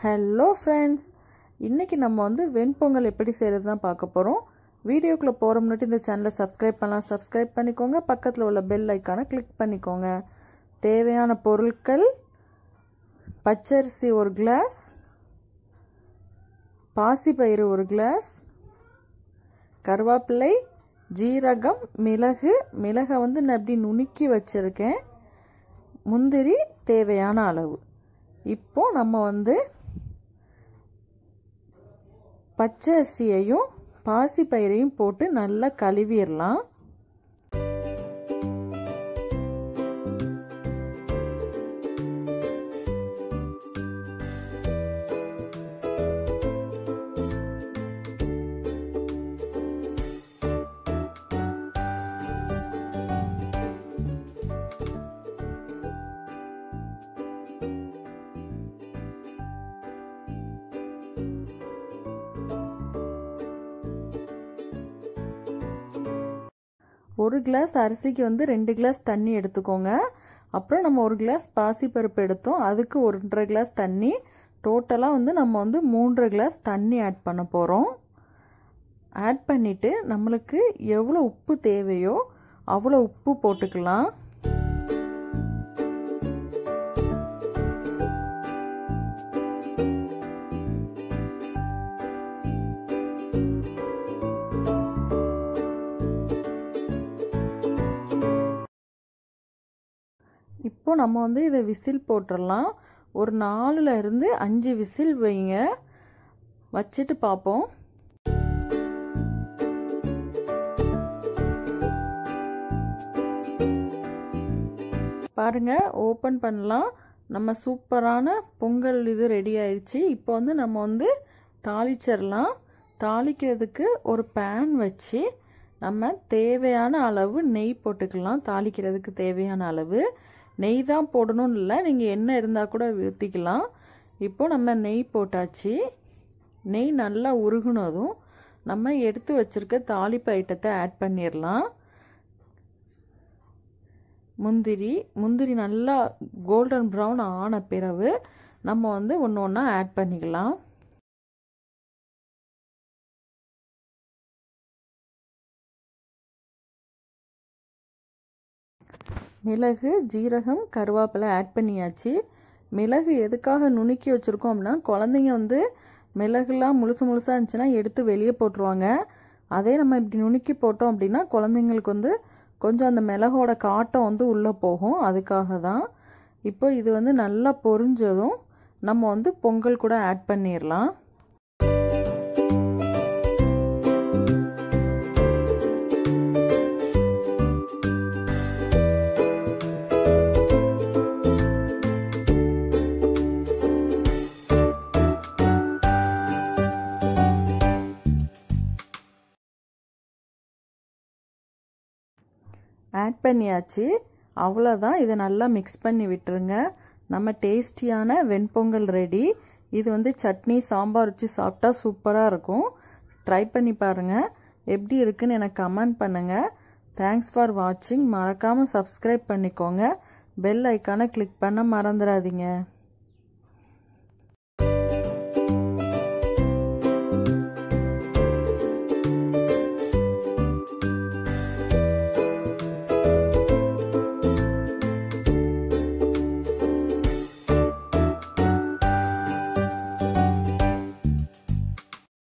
hello friends இன்றைக்கி நம்ம வந்து வெண்பொங்கல் எப்படி செய்கிறது தான் பார்க்க போகிறோம் வீடியோக்குள்ளே போகிற முன்னாடி இந்த சேனலை சப்ஸ்கிரைப் பண்ணலாம் சப்ஸ்கிரைப் பண்ணிக்கோங்க பக்கத்தில் உள்ள பெல் ஐக்கானை கிளிக் பண்ணிக்கோங்க தேவையான பொருட்கள் பச்சரிசி ஒரு கிளாஸ் பாசிப்பயிறு ஒரு கிளாஸ் கருவேப்பிலை ஜீரகம் மிளகு மிளகை வந்து நான் அப்படி நுணுக்கி வச்சுருக்கேன் முந்திரி தேவையான அளவு இப்போ நம்ம வந்து பச்சை அரிசியையும் பாசிப்பயிரையும் போட்டு நல்லா கழுவிடலாம் ஒரு கிளாஸ் அரிசிக்கு வந்து ரெண்டு கிளாஸ் தண்ணி எடுத்துக்கோங்க அப்புறம் நம்ம ஒரு கிளாஸ் பாசிப்பருப்பு எடுத்தோம் அதுக்கு ஒன்றரை கிளாஸ் தண்ணி டோட்டலாக வந்து நம்ம வந்து மூன்றரை கிளாஸ் தண்ணி ஆட் பண்ண போகிறோம் ஆட் பண்ணிவிட்டு நம்மளுக்கு எவ்வளோ உப்பு தேவையோ அவ்வளோ உப்பு போட்டுக்கலாம் இப்போ நம்ம வந்து இதை விசில் போட்டுடலாம் ஒரு நாலுல இருந்து அஞ்சு விசில் வைங்க வச்சுட்டு பார்ப்போம் பாருங்க ஓப்பன் பண்ணலாம் நம்ம சூப்பரான பொங்கல் இது ரெடி ஆயிடுச்சு இப்போ வந்து நம்ம வந்து தாளிச்சிடலாம் தாளிக்கிறதுக்கு ஒரு பேன் வச்சு நம்ம தேவையான அளவு நெய் போட்டுக்கலாம் தாளிக்கிறதுக்கு தேவையான அளவு நெய் தான் போடணும்னு இல்லை நீங்கள் எண்ணெய் இருந்தால் கூட ஊற்றிக்கலாம் இப்போ நம்ம நெய் போட்டாச்சு நெய் நல்லா உருகுனதும் நம்ம எடுத்து வச்சுருக்க தாளிப்பு ஐட்டத்தை ஆட் பண்ணிடலாம் முந்திரி முந்திரி நல்லா கோல்டன் ப்ரௌன் ஆன பிறகு நம்ம வந்து ஒன்று ஒன்றா ஆட் பண்ணிக்கலாம் மிளகு ஜீரகம் கருவேப்பிலை ஆட் பண்ணியாச்சு மிளகு எதுக்காக நுணுக்கி வச்சுருக்கோம் அப்படின்னா குழந்தைங்க வந்து மிளகுலாம் முழுசு முழுசாக இருந்துச்சுன்னா எடுத்து வெளியே போட்டுருவாங்க அதே நம்ம இப்படி நுணுக்கி போட்டோம் அப்படின்னா குழந்தைங்களுக்கு வந்து கொஞ்சம் அந்த மிளகோட காட்டம் வந்து உள்ளே போகும் அதுக்காக தான் இப்போ இது வந்து நல்லா பொரிஞ்சதும் நம்ம வந்து பொங்கல் கூட ஆட் பண்ணிடலாம் ஆட் பண்ணியாச்சு அவ்வளோதான் இதை நல்லா மிக்ஸ் பண்ணி விட்டுருங்க நம்ம டேஸ்டியான வெண்பொங்கல் ரெடி இது வந்து சட்னி சாம்பார் வச்சு சாப்பிட்டா சூப்பராக இருக்கும் ட்ரை பண்ணி பாருங்கள் எப்படி இருக்குன்னு எனக்கு கமெண்ட் பண்ணுங்கள் தேங்க்ஸ் ஃபார் வாட்சிங் மறக்காமல் சப்ஸ்கிரைப் பண்ணிக்கோங்க பெல் ஐக்கானை கிளிக் பண்ண மறந்துடாதீங்க